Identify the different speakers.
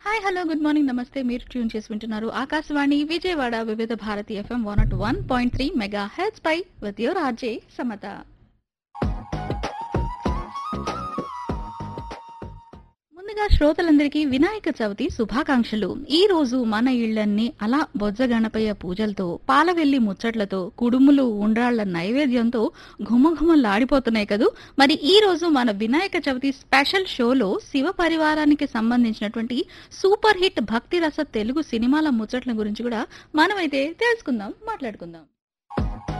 Speaker 1: hi hello good morning నమస్తే మీరు tune చేసి వింటున్నారు Akashvani Vijayawada Vividh Bharati FM one not one point three mega hertz పై విత్ యువర్ ఆర్జే సమత ముందుగా శ్రోతలందరికీ వినాయక చవితి శుభాకాంక్షలు ఈ రోజు మన ఇళ్లన్నీ అలా బొజ్జ గణపయ్య పూజలతో పాలవెల్లి ముచ్చట్లతో కుడుములు ఉండ్రాళ్ల నైవేద్యంతో ఘుమఘుమలాడిపోతున్నాయి కదూ మరి ఈ రోజు మన వినాయక చవితి స్పెషల్ షోలో శివ పరివారానికి సంబంధించినటువంటి సూపర్ హిట్ భక్తి రస తెలుగు సినిమాల ముచ్చట్ల గురించి కూడా మనమైతే తెలుసుకుందాం మాట్లాడుకుందాం